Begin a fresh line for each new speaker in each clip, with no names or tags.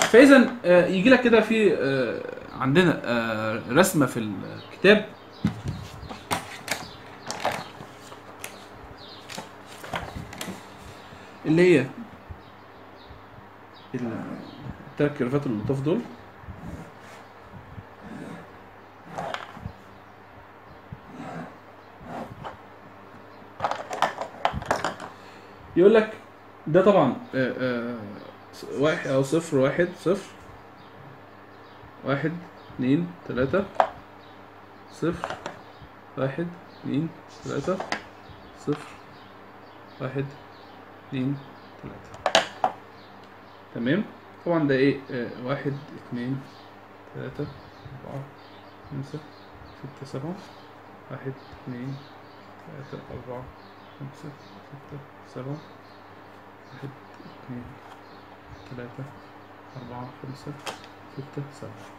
فاذا آه، يجي لك كده في آه، عندنا آه، رسمه في الكتاب اللي هي ال- التلات كيرفات اللطاف دول يقول لك ده طبعا آه، آه، واحد او صفر واحد صفر واحد اتنين تلاتة صفر واحد اتنين تلاتة صفر واحد اتنين تلاتة تمام طبعا ده ايه آه واحد اتنين تلاتة أربعة خمسة ستة سبعة واحد اتنين تلاتة أربعة خمسة ستة سبعة واحد اتنين تلاتة أربعة خمسة ستة سبعة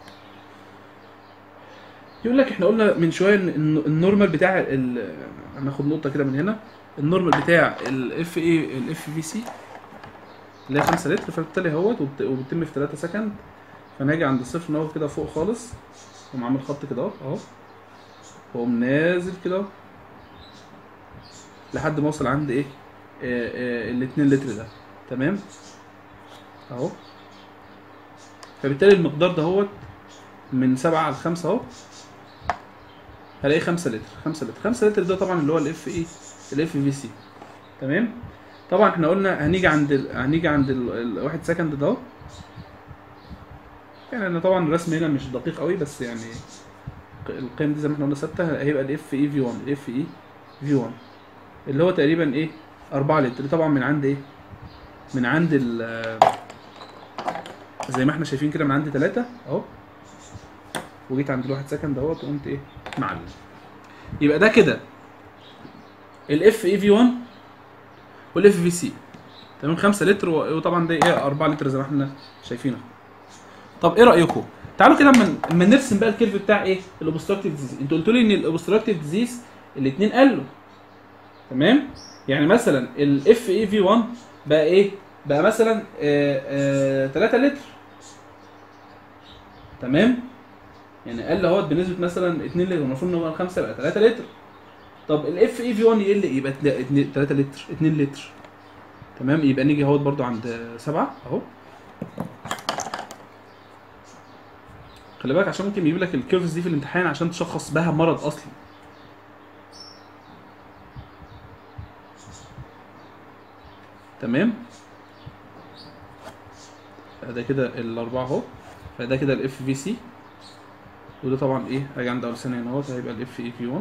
يقول لك احنا قلنا من شويه ان إن النورمال بتاع ال هناخد نقطه كده من هنا النورمال بتاع الاف اي الاف في سي اللي هي 5 لتر فبالتالي اهوت وبت- وبتتم في 3 سكند فانا هاجي عند الصفر نقط كده فوق خالص واقوم عامل خط كده اهو اهو واقوم نازل كده اهو لحد ما اوصل عند ايه ال 2 لتر ده تمام اهو فبالتالي المقدار ده هوت من 7 ل 5 اهو هلاقي 5 لتر 5 لتر 5 لتر ده طبعا اللي هو الاف اي الاف في سي تمام طبعا احنا قلنا هنيجي عند ال... هنيجي عند ال... الواحد سكند ده اهو. يعني انا طبعا الرسم هنا مش دقيق قوي بس يعني ق- القيم دي زي ما احنا قلنا ثابته هيبقى الاف اي في 1 الاف اي في 1 اللي هو تقريبا ايه 4 لتر طبعا من عند ايه من عند ال زي ما احنا شايفين كده من عند 3 اهو وجيت عند الواحد سكند اهوت وقمت ايه معلم يبقى ده كده الاف اي في 1 والاف في سي تمام 5 لتر و- وطبعا ده ايه 4 لتر زي ما احنا شايفين اهو طب ايه رايكم تعالوا كده اما اما نرسم بقى الكيرف بتاع ايه الاوبستراكتيف ديزيز انتوا قلتوا لي ان الاوبستراكتيف ديزيز الاثنين قالوا تمام يعني مثلا الاف اي في 1 بقى ايه بقى مثلا آه آه 3 لتر تمام يعني قل اهوت بنسبه مثلا 2 لتر المفروض ان هو 5 يبقى 3 لتر طب الاف اي في 1 يقل يبقى 3 لتر 2 لتر تمام يبقى نيجي اهوت برضو عند 7 اهو خلي بالك عشان ممكن يجيب لك الكيرفز دي في الامتحان عشان تشخص بها مرض اصلا تمام ده كده الاربعه اهو فده كده الاف في سي وده طبعا ايه هاجي عند اول سنه هنا اهوت هيبقى الاف اي في 1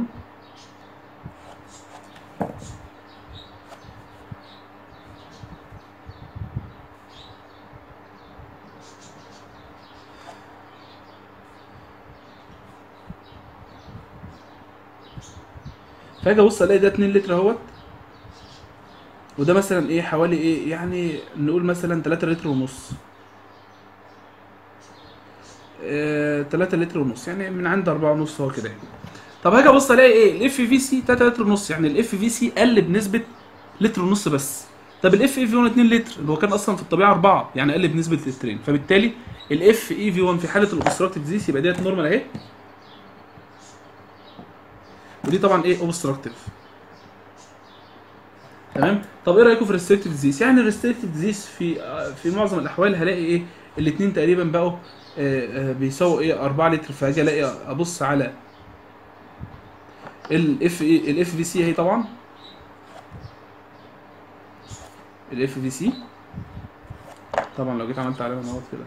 فاجي ابص الاقي ده 2 لتر اهوت وده مثلا ايه حوالي ايه يعني نقول مثلا 3 لتر ونص آه 3 لتر ونص يعني من عند 4 ونص هو كده يعني. طب هاجي ابص الاقي ايه الاف في سي 3 لتر ونص يعني الاف في سي قل بنسبه لتر ونص بس طب الاف اي في 1 2 لتر اللي هو كان اصلا في الطبيعه 4 يعني قل بنسبه لترين فبالتالي الاف اي في 1 في حاله الاوبستراكتيف ديزيز يبقى ديت نورمال اهي ودي طبعا ايه اوبستراكتيف تمام طب ايه رايكم في الريستريكتيف ديزيز يعني الريستريكتيف ديزيز في آه، في معظم الاحوال هلاقي ايه الاثنين تقريبا بقوا آه، آه، بيساووا ايه 4 لتر فاجي الاقي ابص على الاف اي الاف في سي اهي طبعا الاف في سي طبعا لو جيت عملت علامه اهوت كده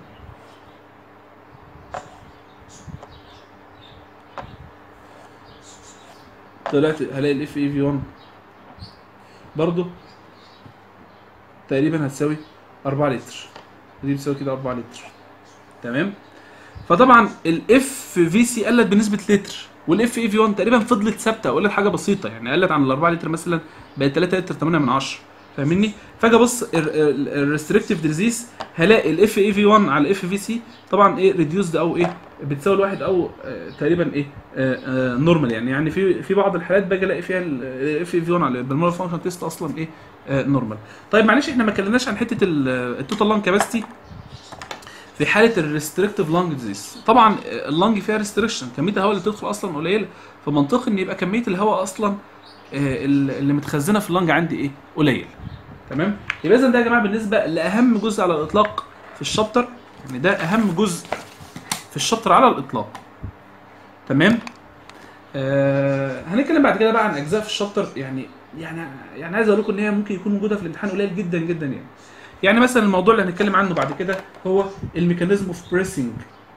طلعت هلاقي الاف اي في 1 برضو تقريبا هتساوي 4 لتر دي بتساوي كده 4 لتر تمام فطبعا الاف في سي قلت بنسبه لتر والاف اي في 1 تقريبا فضلت ثابته قلت حاجه بسيطه يعني قلت عن ال 4 لتر مثلا بقت 3 لتر 8 من 10 فاهمني فاجي ابص الريستريكتيف ديزيز هلاقي الاف اي في 1 على الاف في سي طبعا ايه ريديوسد او ايه بتساوي الواحد او آه تقريبا ايه نورمال يعني يعني في في بعض الحالات باجي الاقي فيها الاف اي في 1 على البلمونر فانكشن تيست اصلا ايه نورمال طيب معلش احنا ما اتكلمناش عن حته التوتال لان كاباسيتي في حاله الريستريكتيف لانج ديزيز طبعا اللانج فيها ريستريكشن كميه الهواء اللي تدخل اصلا قليله فمنطقي ان يبقى كميه الهواء اصلا آه، اللي متخزنه في اللانج عندي ايه قليل تمام يبقى اذا ده يا جماعه بالنسبه لاهم جزء على الاطلاق في الشابتر يعني ده اهم جزء في الشابتر على الاطلاق تمام آه هنتكلم بعد كده بقى عن اجزاء في الشابتر يعني يعني يعني عايز اقول لكم ان هي ممكن يكون موجوده في الامتحان قليل جدا جدا يعني يعني مثلا الموضوع اللي هنتكلم عنه بعد كده هو الميكانيزم اوف بريسنج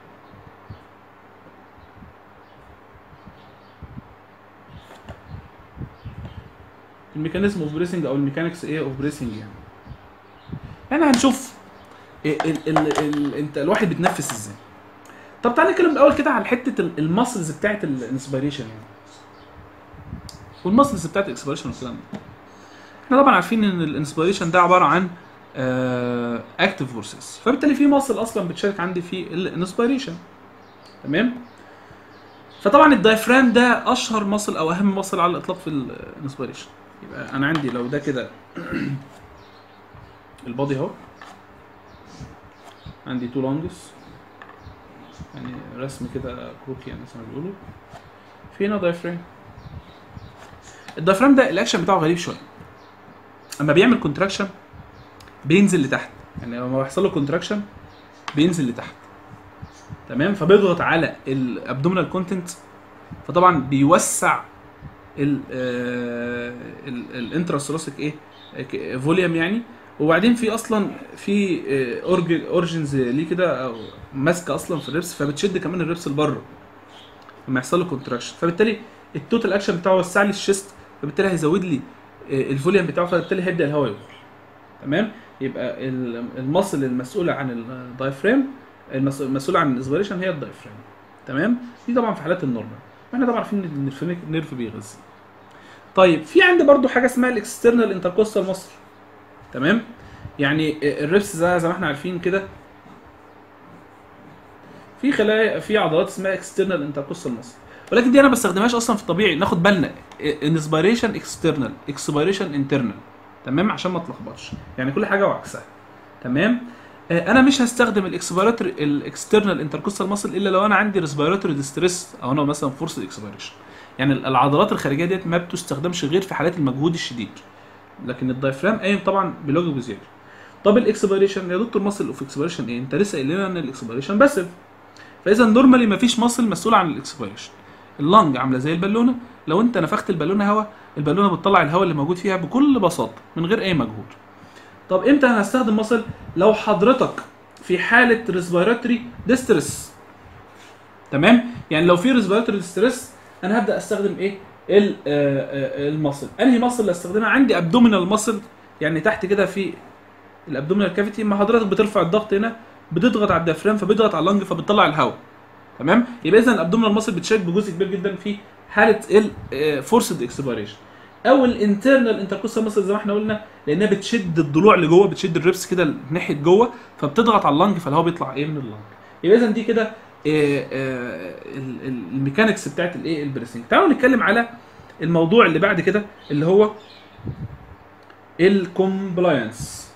الميكانيزم اوف بريسنج او الميكانكس ايه اوف بريسنج يعني يعني هنشوف ال ال ال انت الواحد بيتنفس ازاي طب تعالى نتكلم الاول كده على حته المسلز بتاعت الانسبيريشن يعني والمسلز بتاعت الاكسبيريشن والكلام ده احنا طبعا عارفين ان الانسبيريشن ده عباره عن اكتف فورسز فبالتالي في مصل اصلا بتشارك عندي في الانسبيريشن تمام فطبعا الدايفرام ده اشهر مصل او اهم مصل على الاطلاق في الانسبيريشن يبقى انا عندي لو ده كده البادي اهو عندي تو لونجز يعني رسم كده كروكي يعني زي ما بيقولوا في هنا دايفرام الدايفرام ده الاكشن بتاعه غريب شويه اما بيعمل كونتراكشن بينزل لتحت يعني لما بيحصل له كونتراكشن بينزل لتحت تمام فبيضغط على الابدومينال كونتنت فطبعا بيوسع الانتراثوراسيك ايه فوليوم يعني وبعدين في اصلا في اورجنز ليه كده او ماسكه اصلا في الريبس فبتشد كمان الريبس لبره لما يحصل له كونتراكشن فبالتالي التوتال اكشن بتاعه وسع لي الشيست فبالتالي هيزود لي الفوليوم بتاعه فبالتالي هيبدا الهواء يدخل تمام يبقى المصل المسؤوله عن الدايفرام المسؤوله عن الاسبريشن هي الدايفرام تمام دي طبعا في حالات النورمال احنا طبعا عارفين ان النيرف بيغذي طيب في عندي برضو حاجه اسمها الاكسترنال انتركوستال مصل تمام يعني الريبس زي, زي ما احنا عارفين كده في خلايا في عضلات اسمها اكسترنال انتركوستال مصل ولكن دي انا ما بستخدمهاش اصلا في الطبيعي ناخد بالنا انسبيريشن اكسترنال اكسبيريشن انترنال تمام عشان ما تلخبطش يعني كل حاجه وعكسها تمام آه انا مش هستخدم الاكسبيراتوري الاكسترنال انتركوستال ماسل الا لو انا عندي ريسبيراتوري ديستريس او انا مثلا فورس اكسبيريشن يعني العضلات الخارجيه ديت ما بتستخدمش غير في حالات المجهود الشديد لكن الدايفرام قايم طبعا بلوجو بزياده طب الاكسبيريشن يا دكتور ماسل اوف اكسبيريشن ايه انت لسه قايل لنا ان الاكسبيريشن باسيف فاذا نورمالي ما فيش ماسل مسؤول عن الاكسبيريشن اللنج عامله زي البالونه لو انت نفخت البالونه هواء البالونه بتطلع الهواء اللي موجود فيها بكل بساطه من غير اي مجهود طب امتى انا هستخدم مصل لو حضرتك في حاله ريسبيراتوري ديستريس تمام يعني لو في ريسبيراتوري ديستريس انا هبدا استخدم ايه المصل انهي مصل اللي استخدمها عندي ابدومينال مصل يعني تحت كده في الابدومينال كافيتي ما حضرتك بترفع الضغط هنا بتضغط على الديافرام فبيضغط على اللنج فبتطلع الهواء تمام يبقى اذا الابدومينال ماسل بتشارك بجزء كبير جدا في حاله الفورسد اكسبيريشن او الانترنال انتركوستال ماسل زي ما احنا قلنا لانها بتشد الضلوع لجوه بتشد الريبس كده ناحيه جوه فبتضغط على اللنج فالهواء بيطلع ايه من اللنج يبقى اذا دي كده الميكانكس بتاعت الايه البريسنج تعالوا نتكلم على الموضوع اللي بعد كده اللي هو الكومبلاينس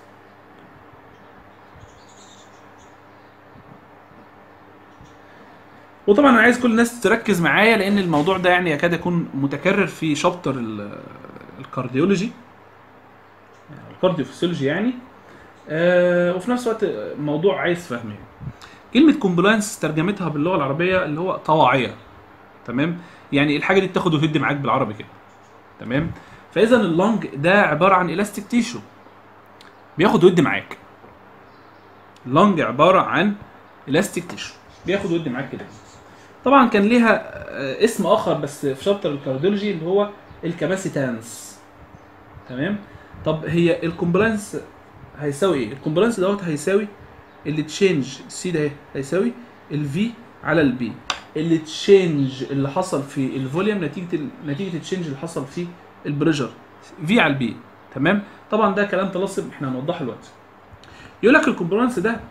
وطبعا انا عايز كل الناس تركز معايا لان الموضوع ده يعني يكاد يكون متكرر في شابتر الكارديولوجي الكارديوفيسيولوجي يعني آه وفي نفس الوقت موضوع عايز فهم يعني. كلمة كومبلاينس ترجمتها باللغة العربية اللي هو طواعية تمام يعني الحاجة دي بتاخد وتدي معاك بالعربي كده تمام فإذا اللونج ده عبارة عن إلاستيك تيشو بياخد ويدي معاك اللونج عبارة عن إلاستيك تيشو بياخد ويدي معاك كده طبعا كان ليها اسم اخر بس في شابتر الكارديولوجي اللي هو الكاباسيتانس تمام طب هي الكومبلانس هيساوي ايه الكومبلانس دوت هيساوي اللي تشينج سي ده هيساوي الفي على البي اللي تشينج اللي حصل في الفوليوم نتيجه ال... نتيجه التشينج اللي حصل في البريشر في على البي تمام طبعا ده كلام طلاسم احنا هنوضحه دلوقتي يقول لك الكومبلانس ده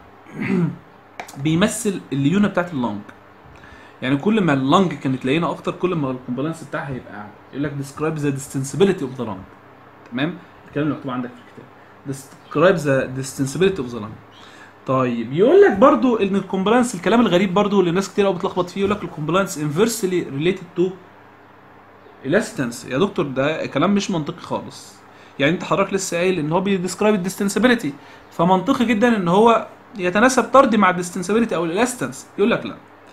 بيمثل الليونه بتاعت اللنج يعني كل ما اللنج كانت لينه اكتر كل ما الكومبلانس بتاعها هيبقى اعلى يقول لك describe the distensibility of the lung تمام الكلام اللي مكتوب عندك في الكتاب describe the distensibility of the lung طيب يقول لك برضو ان الكومبلاينس الكلام الغريب برضو اللي ناس كتير قوي بتلخبط فيه يقول لك الكومبلاينس انفرسلي ريليتد تو الاستنس يا دكتور ده كلام مش منطقي خالص يعني انت حضرتك لسه قايل ان هو بيديسكرايب الديستنسابيلتي فمنطقي جدا ان هو يتناسب طردي مع الديستنسابيلتي او الالاستنس يقول لك لا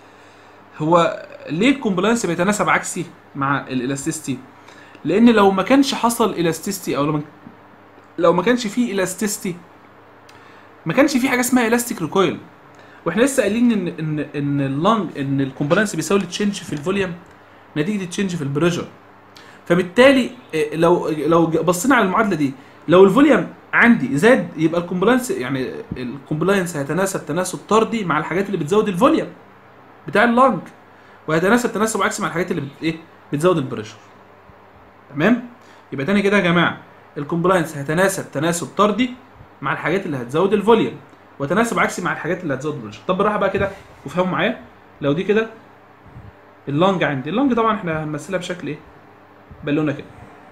هو ليه الكومبلاينس بيتناسب عكسي مع الالاستيستي لان لو ما كانش حصل الاستيستي او لو ما لو ما كانش فيه الاستيستي ما كانش في حاجه اسمها الاستيك ريكويل واحنا لسه قايلين ان ان ان اللونج ان الكومبوننس بيساوي التشينج في الفوليوم نتيجه التشينج في البريشر فبالتالي إيه، لو لو بصينا على المعادله دي لو الفوليوم عندي زاد يبقى الكومبلاينس يعني الكومبلاينس هيتناسب تناسب طردي مع الحاجات اللي بتزود الفوليوم بتاع اللونج وهيتناسب تناسب عكسي مع الحاجات اللي بت ايه بتزود البريشر تمام يبقى تاني كده يا جماعه الكومبلاينس هيتناسب تناسب طردي مع الحاجات اللي هتزود الفوليوم وتناسب عكسي مع الحاجات اللي هتزود البريشر طب بالراحه بقى كده وفهموا معايا لو دي كده اللونج عندي اللونج طبعا احنا هنمثلها بشكل ايه بالونه كده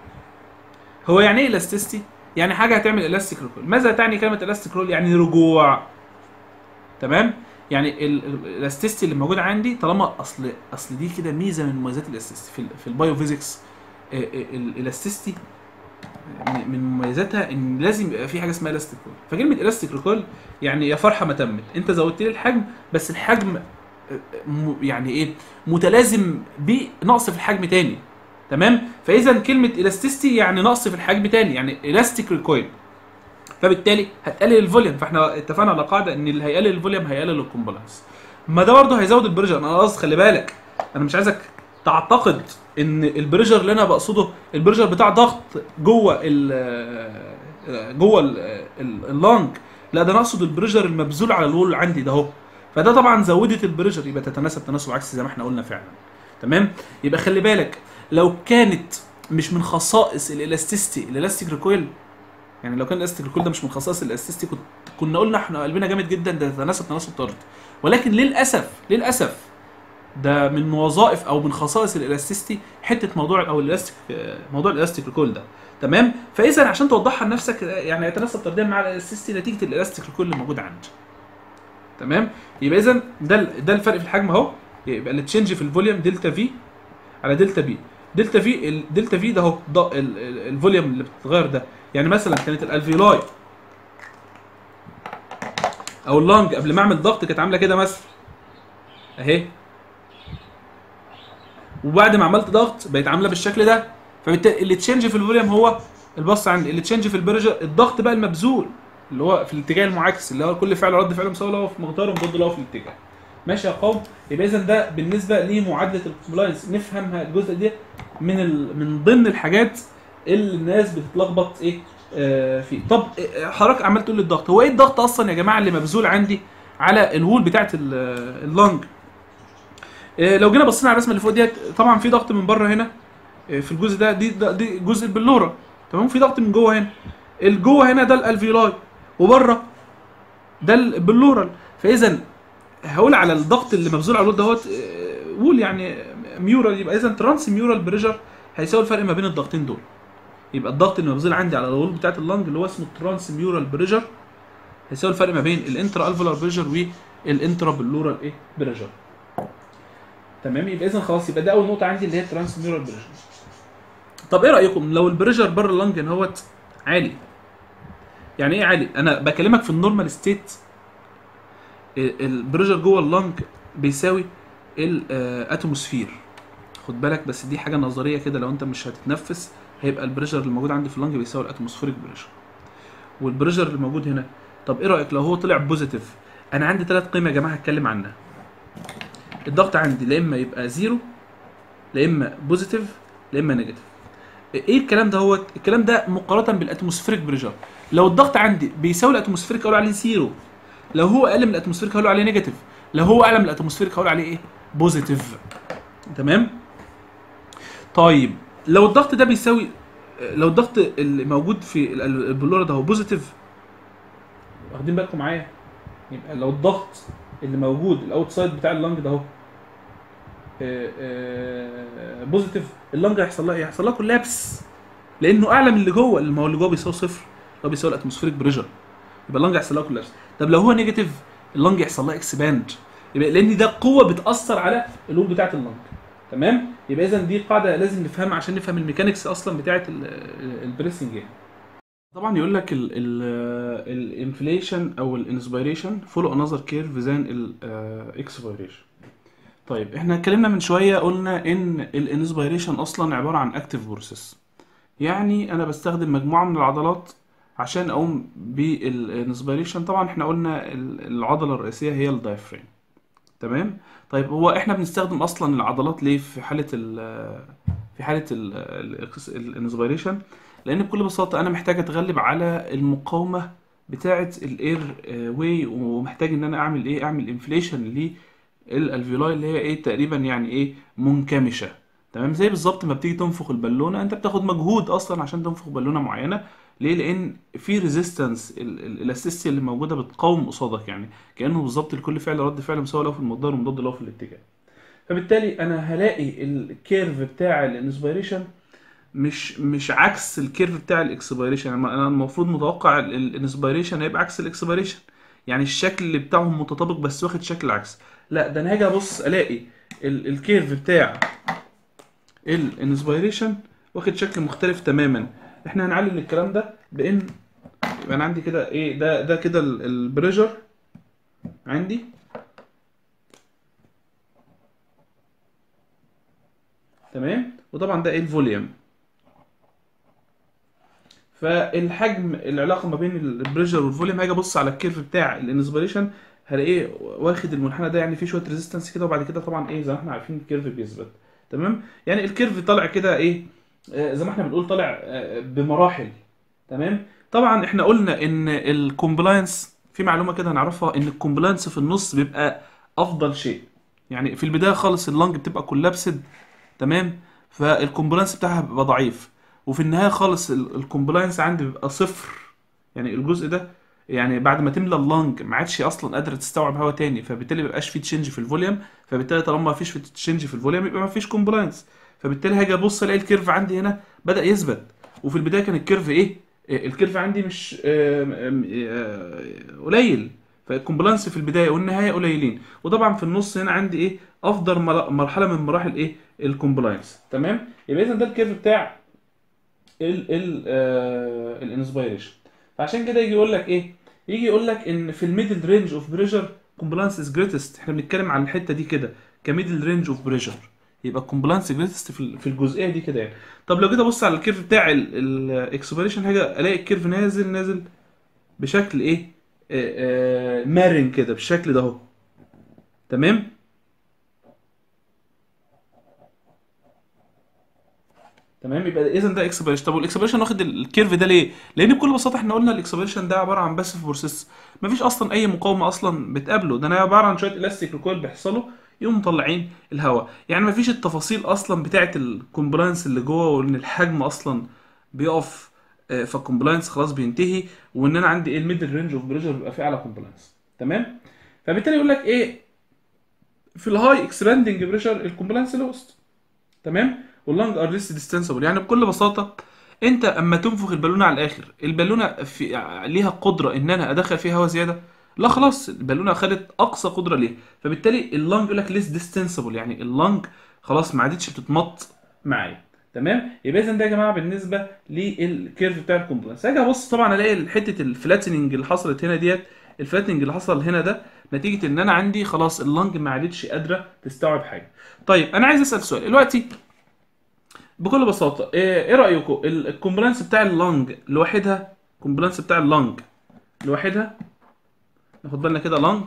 هو يعني ايه الاستيستي يعني حاجه هتعمل الاستيك رول ماذا تعني كلمه الاستيك رول يعني رجوع تمام يعني ال- ال- الاستيستي اللي موجود عندي طالما اصل اصل دي كده ميزه من مميزات الاستيستي في, ال- في البايوفيزيكس آه، آه، ال- الاستيستي من- من مميزاتها ان لازم يبقى في حاجه اسمها الاستيك رول فكلمه الاستيك رول يعني يا فرحه ما تمت انت زودت لي الحجم بس الحجم آه، م- يعني ايه متلازم بنقص في الحجم تاني تمام فاذا كلمه الاستيستي يعني نقص في الحجم تاني يعني الاستيك ريكويل فبالتالي هتقلل الفوليوم فاحنا اتفقنا على قاعده ان اللي هيقلل الفوليوم هيقلل الكومبلاينس ما ده برضه هيزود البريشر انا قصدي خلي بالك انا مش عايزك تعتقد ان البريشر اللي انا بقصده البريشر بتاع ضغط جوه ال جوه ال- ال- اللانج لا ده انا اقصد البريشر المبذول على الوول عندي ده اهو فده طبعا زودت البريشر يبقى تتناسب تناسب عكسي زي ما احنا قلنا فعلا تمام يبقى خلي بالك لو كانت مش من خصائص الالاستيستي الالاستيك ريكويل يعني لو كان الاستيك ريكويل ده مش من خصائص الاستيستي كنت كنا قلنا احنا قلبنا جامد جدا ده تناسب تناسب طرد ولكن للاسف للاسف ده من وظائف او من خصائص الالاستيستي حته موضوع او الالاستيك موضوع الالاستيك ريكويل ده تمام فاذا عشان توضحها لنفسك يعني يتناسب طرديا مع الالاستيستي نتيجه الالاستيك ريكويل اللي موجود عندي تمام يبقى اذا ده ال- ده الفرق في الحجم اهو يبقى التشينج في الفوليوم دلتا في على دلتا بي دلتا في الدلتا في ده اهو ده ال- ال- الفوليوم اللي بتتغير ده يعني مثلا كانت الالفيولاي او اللانج قبل ما اعمل ضغط كانت عامله كده مثلا اهي وبعد ما عملت ضغط بقت عامله بالشكل ده فبالتالي اللي تشينج في الفوليوم هو البص عندي اللي تشينج في البرجر الضغط بقى المبذول اللي هو في الاتجاه المعاكس اللي هو كل فعل رد فعل مساوي له في مقدار ومضاد له في الاتجاه ماشي يا قوم يبقى اذا ده بالنسبه لمعادله الكومبلاينس نفهمها الجزء ده من ال... من ضمن الحاجات اللي الناس بتتلخبط ايه آه فيه طب آه، حضرتك عمال تقول لي الضغط هو ايه الضغط اصلا يا جماعه اللي مبذول عندي على الوول بتاعت ال- اللنج آه، لو جينا بصينا على الرسمه اللي فوق ديت طبعا في ضغط من بره هنا آه، في الجزء ده دي ده دي جزء البلوره تمام في ضغط من جوه هنا الجوه هنا ده الالفيولاي وبره ده البلورال فاذا هقول على الضغط اللي مبذول على الوول دوت آه، وول يعني ميورال يبقى اذا ترانس ميورال بريشر هيساوي الفرق ما بين الضغطين دول يبقى الضغط اللي مبذول عندي على الوول بتاعت اللنج اللي هو اسمه ترانس ميورال بريشر هيساوي الفرق ما بين الانترا الفولار بريشر والانترا بلورال ايه بريشر تمام يبقى اذا خلاص يبقى ده اول نقطه عندي اللي هي ترانس ميورال بريشر طب ايه رايكم لو البريشر بره اللنج ان هوت عالي يعني ايه عالي انا بكلمك في النورمال ستيت البريشر جوه اللنج بيساوي الاتموسفير خد بالك بس دي حاجه نظريه كده لو انت مش هتتنفس هيبقى البريشر اللي موجود عندي في اللنج بيساوي الاتموسفيريك بريشر والبريشر اللي موجود هنا طب ايه رايك لو هو طلع بوزيتيف انا عندي ثلاث قيم يا جماعه هتكلم عنها الضغط عندي لا اما يبقى زيرو لا اما بوزيتيف لا اما نيجاتيف ايه الكلام ده هو الكلام ده مقارنه بالاتموسفيريك بريشر لو الضغط عندي بيساوي الاتموسفيريك اقول عليه زيرو لو هو اقل من الاتموسفيريك هقول عليه نيجاتيف لو هو اعلى من الاتموسفيريك هقول عليه ايه بوزيتيف تمام طيب لو الضغط ده بيساوي لو الضغط اللي موجود في ال- ال- البلوره ده هو بوزيتيف واخدين بالكم معايا يبقى لو الضغط اللي موجود الاوتسايد بتاع اللنج ده اهو بوزيتيف اللنج هيحصل لها ايه؟ هيحصل لها كولابس لانه اعلى من اللي جوه اللي ما هو اللي جوه بيساوي صفر اللي هو بيساوي الاتموسفيريك بريشر يبقى اللنج هيحصل لها كولابس طب لو هو نيجاتيف اللنج يحصل لها اكسباند يبقى لان ده قوه بتاثر على الوول بتاعه اللنج تمام يبقى اذا دي قاعده لازم نفهمها عشان نفهم الميكانيكس اصلا بتاعه البريسنج يعني طبعا يقول لك الانفليشن او الانسبيريشن فولو انذر كيرف ذان الاكسبيريشن طيب احنا اتكلمنا من شويه قلنا ان الانسبيريشن اصلا عباره عن اكتيف بروسيس يعني انا بستخدم مجموعه من العضلات عشان اقوم بالانسبيريشن طبعا احنا قلنا ال- العضله الرئيسيه هي الدايفرام تمام طيب هو احنا بنستخدم اصلا العضلات ليه في حاله ال في حاله الانسبيريشن لان بكل بساطه انا محتاج اتغلب على المقاومه بتاعه الاير واي ومحتاج ان انا اعمل ايه اعمل انفليشن للالفيولاي اللي هي ايه تقريبا يعني ايه منكمشه تمام زي بالظبط ما بتيجي تنفخ البالونه انت بتاخد مجهود اصلا عشان تنفخ بالونه معينه ليه لان في ريزيستنس الالاستيستي اللي موجوده بتقاوم قصادك يعني كانه بالظبط لكل فعل رد فعل مساوي له في المقدار ومضاد له في الاتجاه فبالتالي انا هلاقي الكيرف بتاع الانسبيريشن مش مش عكس الكيرف بتاع الاكسبيريشن يعني انا المفروض متوقع الانسبيريشن هيبقى عكس الاكسبيريشن يعني الشكل اللي بتاعهم متطابق بس واخد شكل عكس لا ده انا هاجي ابص الاقي ال- الكيرف بتاع الانسبيريشن واخد شكل مختلف تماما احنا هنعلل الكلام ده بان يبقى انا عندي كده ايه ده ده كده البريشر عندي تمام وطبعا ده ايه الفوليوم فالحجم العلاقه ما بين البريشر والفوليوم هاجي ابص على الكيرف بتاع الانسبيريشن هلاقيه واخد المنحنى ده يعني فيه شويه ريزيستنس كده وبعد كده طبعا ايه زي ما احنا عارفين الكيرف بيثبت تمام يعني الكيرف طالع كده ايه آه، زي ما احنا بنقول طالع آه، بمراحل تمام طبعا احنا قلنا ان الكومبلاينس في معلومه كده هنعرفها ان الكومبلاينس في النص بيبقى افضل شيء يعني في البدايه خالص اللنج بتبقى كولابسد تمام فالكومبلاينس بتاعها بيبقى ضعيف وفي النهايه خالص الكومبلاينس عندي بيبقى صفر يعني الجزء ده يعني بعد ما تملى اللنج ما عادش اصلا قادره تستوعب هواء تاني فبالتالي ما بيبقاش في تشنج في الفوليوم فبالتالي طالما ما فيش تشنج في الفوليوم يبقى ما فيش كومبلاينس فبالتالي هاجي ابص الاقي الكيرف عندي هنا بدا يثبت وفي البدايه كان الكيرف ايه آه، الكيرف عندي مش آه، آم، آه، قليل فالكومبلاينس في البدايه والنهايه قليلين وطبعا في النص هنا عندي ايه افضل مر- مرحله من مراحل ايه الكومبلاينس تمام يبقى اذا ده الكيرف بتاع ال ال الانسبيريشن فعشان كده يجي يقول لك ايه يجي يقول لك ان في الميدل رينج اوف بريشر كومبلاينس از جريتست احنا بنتكلم عن الحته دي كده كميدل رينج اوف بريشر يبقى الكومبلاينس جريتست في ال- في الجزئيه دي كده يعني طب لو جيت ابص على الكيرف بتاع الاكسبيريشن هاجي الاقي الكيرف نازل نازل بشكل ايه آه، آه، مرن كده بالشكل ده اهو تمام تمام يبقى اذا ده اكسبريشن طب والاكسبريشن واخد الكيرف ده ليه لان بكل بساطه احنا قلنا الاكسبريشن ده عباره عن باسيف بروسيس مفيش اصلا اي مقاومه اصلا بتقابله ده انا عباره عن شويه الاستيك ريكويل بيحصلوا يقوموا مطلعين الهواء يعني مفيش التفاصيل اصلا بتاعه الكومبلاينس اللي جوه وان الحجم اصلا بيقف آه، فالكومبلاينس خلاص بينتهي وان انا عندي ايه الميدل رينج اوف بريشر بيبقى فيه اعلى كومبلاينس تمام فبالتالي يقول لك ايه في الهاي اكسباندنج بريشر الكومبلاينس لوست تمام واللانج ار ليست ديستنسبل يعني بكل بساطه انت اما تنفخ البالونه على الاخر البالونه في ليها قدره ان انا ادخل فيها هواء زياده لا خلاص البالونه خدت اقصى قدره ليها فبالتالي اللانج يقول لك ليس ديستنسبل يعني اللانج خلاص ما عادتش بتتمط معايا تمام يبقى اذا ده يا جماعه بالنسبه للكيرف بتاع الكومبلانس اجي ابص طبعا الاقي حته الفلاتننج اللي حصلت هنا ديت الفلاتننج اللي حصل هنا ده نتيجه ان انا عندي خلاص اللنج ما عادتش قادره تستوعب حاجه طيب انا عايز اسال سؤال دلوقتي بكل بساطه ايه إيه رايكم ال- الكومبلانس بتاع اللنج لوحدها الكومبلانس بتاع اللنج لوحدها ناخد بالنا كده لنج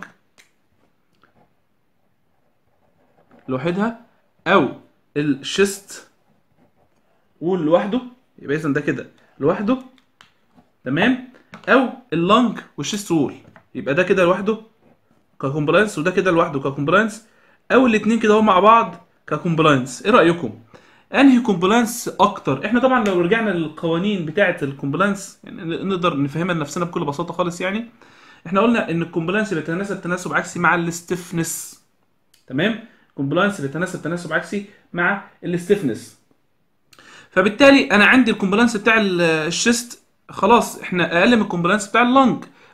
لوحدها او الشيست وول لوحده يبقى اذا ده كده لوحده تمام او اللنج والشيست وول يبقى ده كده لوحده ككومبلاينس وده كده لوحده ككومبلاينس او الاثنين كده هم مع بعض ككومبلاينس ايه رايكم انهي كومبلاينس اكتر احنا طبعا لو رجعنا للقوانين بتاعه الكومبلاينس يعني نقدر نفهمها لنفسنا بكل بساطه خالص يعني احنا قلنا ان الكومبلاينس بيتناسب تناسب عكسي مع الستيفنس تمام الكومبلاينس بيتناسب تناسب عكسي مع الستيفنس فبالتالي انا عندي الكومبلاينس بتاع ال- الشيست خلاص احنا اقل من الكومبلاينس بتاع اللنج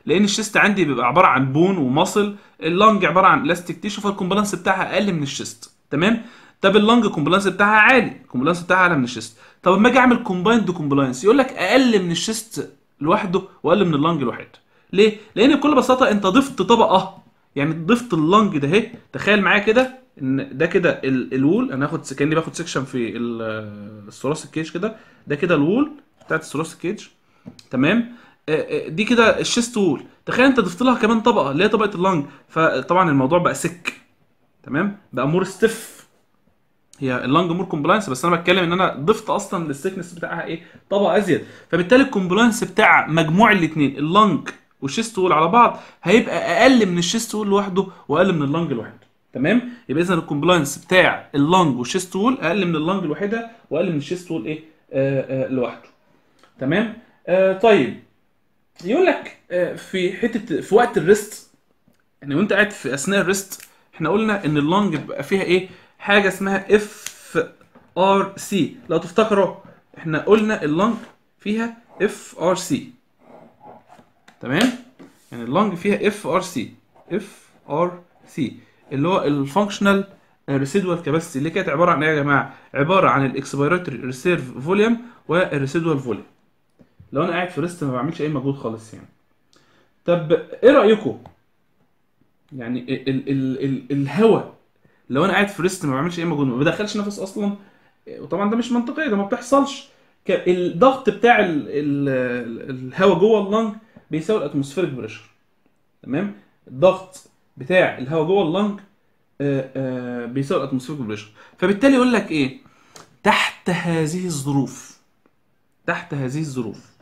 لان الشيست عندي بيبقى عباره عن بون ومصل اللنج عباره عن الاستيك تيشو فالكومبلانس بتاعها اقل من الشيست تمام طب اللنج كومبلانس بتاعها عالي الكومبلانس بتاعها اعلى من الشيست طب لما اجي اعمل كومبايند كومبلاينس يقول لك اقل من الشيست لوحده واقل من اللنج لوحده ليه لان بكل بساطه انت ضفت طبقه يعني ضفت اللنج ده اهي تخيل معايا كده ان ده كده ال- الوول انا هاخد كاني باخد سيكشن في ال- الثراث الكيج كده ده كده الوول بتاعت الثراث الكيج تمام آه، آه، دي كده الشيست وول تخيل انت ضفت لها كمان طبقه اللي هي طبقه اللنج فطبعا الموضوع بقى سك تمام بقى مور ستيف هي اللانج مور كومبلاينس بس انا بتكلم ان انا ضفت اصلا للسيكنس بتاعها ايه طبقه ازيد فبالتالي الكومبلاينس بتاع مجموع الاثنين اللانج والشيست وول على بعض هيبقى اقل من الشيست وول لوحده واقل من اللانج لوحده تمام يبقى اذا الكومبلاينس بتاع اللانج والشيست وول اقل من اللانج الوحيده واقل من الشيست وول ايه آه آه لوحده تمام آه طيب يقول لك آه في حته في وقت الريست يعني وانت قاعد في اثناء الريست احنا قلنا ان اللونج بيبقى فيها ايه حاجه اسمها اف ار سي لو تفتكروا احنا قلنا اللونج فيها اف ار سي تمام يعني اللونج فيها اف ار سي اف ار سي اللي هو الفانكشنال ريسيدوال كاباسيتي اللي كانت عباره عن ايه يا جماعه عباره عن الاكسبيراتوري ريسيرف فوليوم والريسيدوال فوليوم لو انا قاعد في ريست ما بعملش اي مجهود خالص يعني طب ايه رايكم يعني ال ال ال الهواء لو انا قاعد في ريست ما بعملش اي مجهود ما بدخلش نفس اصلا وطبعا ده مش منطقي ده ما بتحصلش ك- الضغط بتاع ال ال الهواء جوه اللنج بيساوي الاتموسفيريك بريشر تمام الضغط بتاع الهواء جوه اللنج آه، آه، بيساوي الاتموسفيريك بريشر فبالتالي يقول لك ايه تحت هذه الظروف تحت هذه الظروف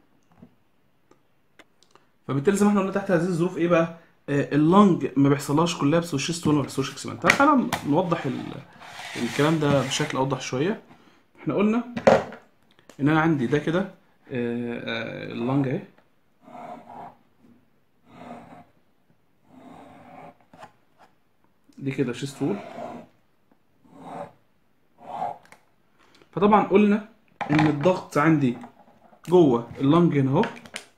فبالتالي زي ما احنا قلنا تحت هذه الظروف ايه بقى آه، اللنج ما بيحصلهاش كولابس والشيست وول ما بيحصلوش اكسباند تعالى تعالى نوضح ال... الكلام ده بشكل اوضح شويه احنا قلنا ان انا عندي ده كده آه، آه، اللنج اهي دي كده شيست وول فطبعا قلنا ان الضغط عندي جوه اللنج هنا اهو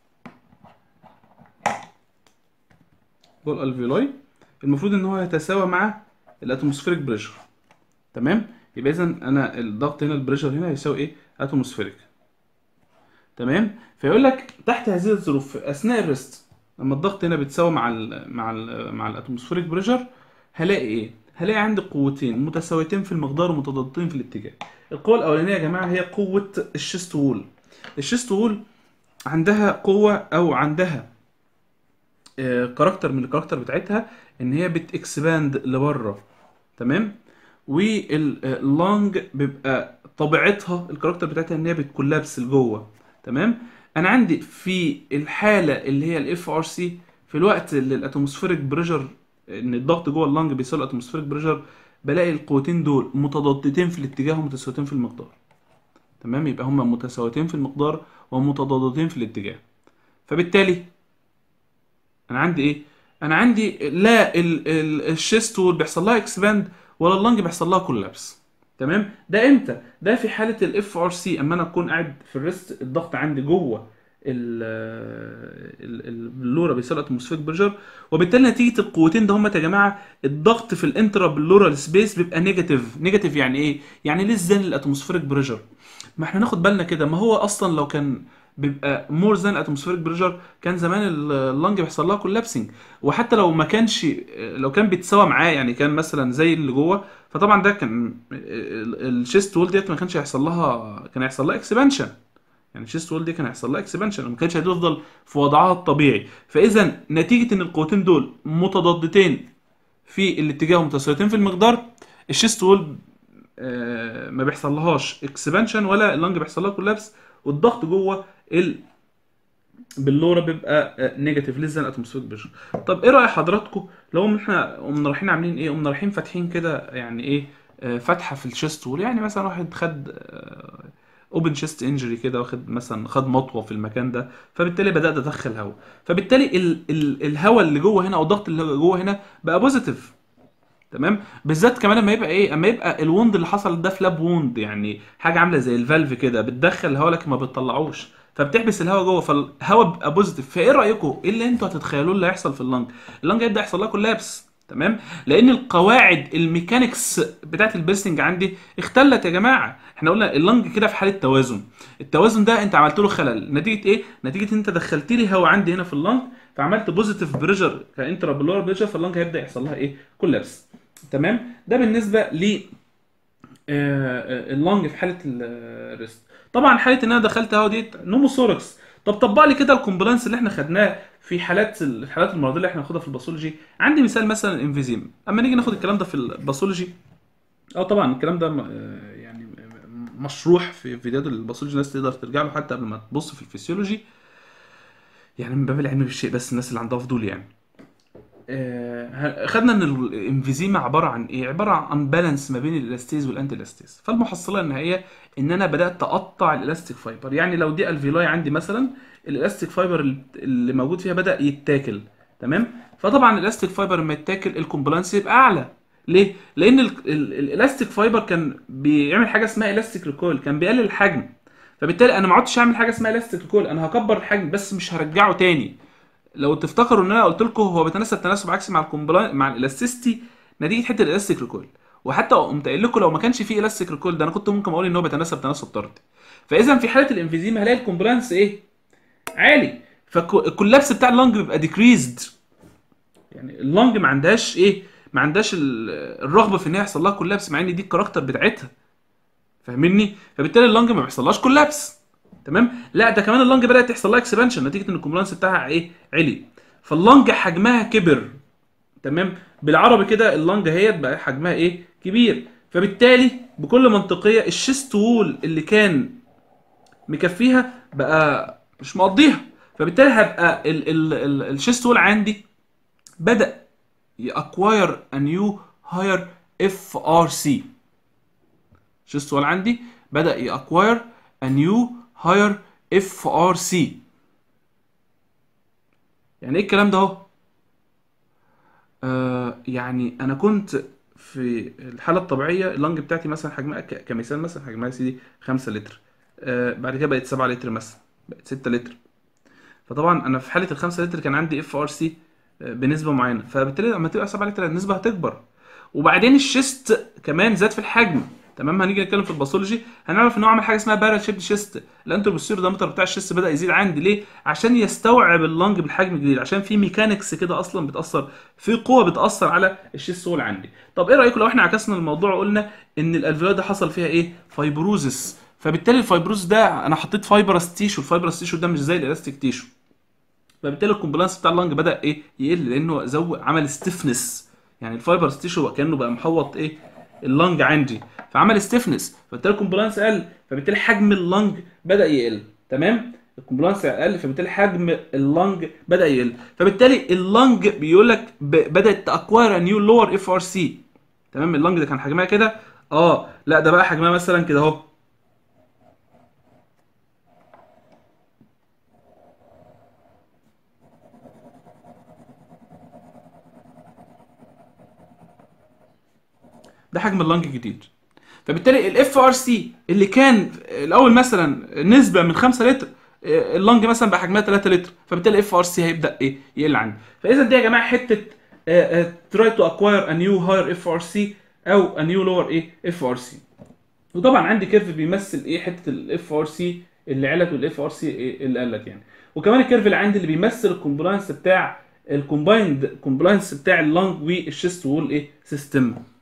جوه الالفيولاي المفروض ان هو يتساوى مع الاتموسفيريك بريشر تمام يبقى اذا انا الضغط هنا البريشر هنا يساوي ايه اتموسفيريك تمام فيقول لك تحت هذه الظروف في اثناء الريست لما الضغط هنا بيتساوى مع ال مع ال مع الاتموسفيريك بريشر هلاقي ايه هلاقي عندي قوتين متساويتين في المقدار ومتضادتين في الاتجاه القوه الاولانيه يا جماعه هي قوه الشيست وول الشيست وول عندها قوه او عندها آه، كاركتر من الكاركتر بتاعتها ان هي بتكسباند لبره تمام واللونج بيبقى طبيعتها الكاركتر بتاعتها ان هي بتكولابس لجوه تمام انا عندي في الحاله اللي هي الاف ار سي في الوقت اللي الاتموسفيريك بريشر ان الضغط جوه اللنج بيساوي الاتموسفيريك بريشر بلاقي القوتين دول متضادتين في الاتجاه ومتساويتين في المقدار تمام يبقى هما متساويتين في المقدار ومتضادتين في الاتجاه فبالتالي انا عندي ايه انا عندي لا ال- ال- الشيست وول بيحصل لها اكسباند ولا اللنج بيحصل لها كولابس تمام ده امتى ده في حاله الاف ار سي اما انا اكون قاعد في الريست الضغط عندي جوه ال- ال- ال- اللورا بيساوي الاتموسفيريك بريشر وبالتالي نتيجه القوتين ده هم يا جماعه الضغط في الانترا بلورال سبيس بيبقى نيجاتيف نيجاتيف يعني ايه يعني ليه ذان الاتموسفيريك بريشر ما احنا ناخد بالنا كده ما هو اصلا لو كان بيبقى مور ذان اتموسفيريك بريشر كان زمان ال- اللنج بيحصل لها كولابسنج وحتى لو ما كانش لو كان بيتساوى معاه يعني كان مثلا زي اللي جوه فطبعا ده كان ال- الشيست وول ديت ما كانش هيحصل لها كان هيحصل لها اكسبانشن يعني الشيست وول دي كان هيحصل لها اكسبانشن ما كانتش هتفضل في وضعها الطبيعي فاذا نتيجه ان القوتين دول متضادتين في الاتجاه ومتساويتين في المقدار الشيست وول آه، ما بيحصلهاش اكسبانشن ولا اللنج بيحصل لها كولابس والضغط جوه ال باللورا بيبقى نيجاتيف ليس ذان اتموسفيريك بريشر طب ايه راي حضراتكم لو احنا قمنا رايحين عاملين ايه قمنا رايحين فاتحين كده يعني ايه آه، فتحه في الشيست وول يعني مثلا واحد خد اوبن شيست انجري كده واخد مثلا خد مطوه في المكان ده فبالتالي بدات ادخل هواء فبالتالي ال ال الهواء اللي جوه هنا او الضغط اللي جوه هنا بقى بوزيتيف تمام بالذات كمان لما يبقى ايه اما يبقى الوند اللي حصل ده فلاب ووند يعني حاجه عامله زي الفالف كده بتدخل الهواء لكن ما بتطلعوش فبتحبس الهواء جوه فالهواء بيبقى بوزيتيف فايه رايكم ايه اللي انتوا هتتخيلوه اللي هيحصل في اللنج اللنج هيبدا يحصل لها كولابس تمام لان القواعد الميكانيكس بتاعت البيرستنج عندي اختلت يا جماعه احنا قلنا اللنج كده في حاله توازن التوازن ده انت عملت له خلل نتيجه ايه نتيجه ان انت دخلت لي هواء عندي هنا في اللنج فعملت بوزيتيف بريشر كانترا بلور بريشر فاللنج هيبدا يحصل لها ايه كولابس تمام ده بالنسبه ل اللنج في حاله الريست طبعا حاله ان انا دخلت هواء ديت نوموثوركس طب طبق لي كده الكومبلانس اللي احنا خدناه في حالات الحالات المرضيه اللي احنا هناخدها في الباثولوجي عندي مثال مثلا الانفيزيم اما نيجي ناخد الكلام ده في الباثولوجي اه طبعا الكلام ده آه، يعني مشروح في فيديوهات الباثولوجي الناس تقدر ترجع له حتى قبل ما تبص في الفسيولوجي يعني من باب العلم بالشيء بس الناس اللي عندها فضول يعني آه، خدنا ان الانفيزيما عباره عن ايه عباره عن بالانس ما بين الالاستيز والانتي الاستيز فالمحصله النهائيه ان انا بدات اقطع الالاستيك فايبر يعني لو دي الفيلاي عندي مثلا الالاستيك فايبر اللي موجود فيها بدا يتاكل تمام فطبعا الالاستيك فايبر لما يتاكل الكومبلانس يبقى اعلى ليه لان ال- ال- الالاستيك فايبر كان بيعمل حاجه اسمها الاستيك ريكويل كان بيقلل الحجم فبالتالي انا ما عدتش هعمل حاجه اسمها الاستيك ريكويل انا هكبر الحجم بس مش هرجعه تاني لو تفتكروا ان انا قلت لكم هو بيتناسب تناسب عكسي مع الكومبلان مع الالاستيستي نتيجه حته الاستيك ريكويل وحتى قمت قايل لكم لو ما كانش فيه الاستيك ريكويل ده انا كنت ممكن اقول ان هو بيتناسب تناسب طردي فاذا في حاله الانفيزيما هلاقي الكومبلانس ايه عالي فالكولابس بتاع اللنج بيبقى ديكريزد يعني اللنج ما عندهاش ايه ما عندهاش ال- الرغبه في ان هي يحصل لها كولابس مع ان دي الكاركتر بتاعتها فاهمني فبالتالي اللنج ما بيحصلهاش كولابس تمام لا ده كمان اللنج بدات تحصل لها اكسبانشن نتيجه ان الكومبلانس بتاعها ايه عالي فاللنج حجمها كبر تمام بالعربي كده اللنج اهيت بقى حجمها ايه كبير فبالتالي بكل منطقيه الشيست وول اللي كان مكفيها بقى مش مقضيها فبالتالي هبقى ال ال ال الشيست وول عندي بدا يأكواير a new higher FRC شيست وول عندي بدا يأكواير a new higher FRC يعني ايه الكلام ده اهو آه يعني انا كنت في الحاله الطبيعيه اللنج بتاعتي مثلا حجمها ك- كمثال مثلا حجمها يا سيدي 5 لتر آه بعد كده بقت 7 لتر مثلا بقت 6 لتر فطبعا انا في حاله ال 5 لتر كان عندي اف ار سي بنسبه معينه فبالتالي لما تبقى 7 لتر النسبه هتكبر وبعدين الشيست كمان زاد في الحجم تمام هنيجي نتكلم في الباثولوجي هنعرف ان هو عمل حاجه اسمها بارل شيبد شيست الانتروبوستيريور دايمتر بتاع الشيست بدا يزيد عندي ليه عشان يستوعب اللنج بالحجم الجديد عشان في ميكانكس كده اصلا بتاثر في قوه بتاثر على الشيست وول عندي طب ايه رايكم لو احنا عكسنا الموضوع وقلنا ان الالفيولاي ده حصل فيها ايه فايبروزس فبالتالي الفايبروز ده انا حطيت فايبرس تيشو الفايبرس تيشو ده مش زي الالاستيك تيشو فبالتالي الكومبلانس بتاع اللنج بدا ايه يقل لانه زود عمل ستيفنس يعني الفايبر تيشو كانه بقى محوط ايه اللنج عندي فعمل ستيفنس فبالتالي الكومبلانس قل فبالتالي حجم اللنج بدا يقل تمام الكومبلانس قل فبالتالي حجم اللنج بدا يقل فبالتالي اللنج بيقول لك ب- بدات تاكواير نيو لور اف ار سي تمام اللنج ده كان حجمها كده اه لا ده بقى حجمها مثلا كده اهو ده حجم اللنج الجديد فبالتالي الاف ار سي اللي كان الاول مثلا نسبه من 5 لتر آه، اللنج مثلا بقى حجمها 3 لتر فبالتالي الاف ار سي هيبدا ايه يقل عندي فاذا دي يا جماعه حته تراي تو اكواير ا نيو هاير اف ار سي او ا نيو لور ايه اف ار سي وطبعا عندي كيرف بيمثل ايه حته الاف ار سي اللي علت والاف ار سي اللي قلت يعني وكمان الكيرف اللي عندي اللي بيمثل الكومبلاينس بتاع الكومبايند كومبلاينس بتاع اللنج والشيست وول ايه سيستم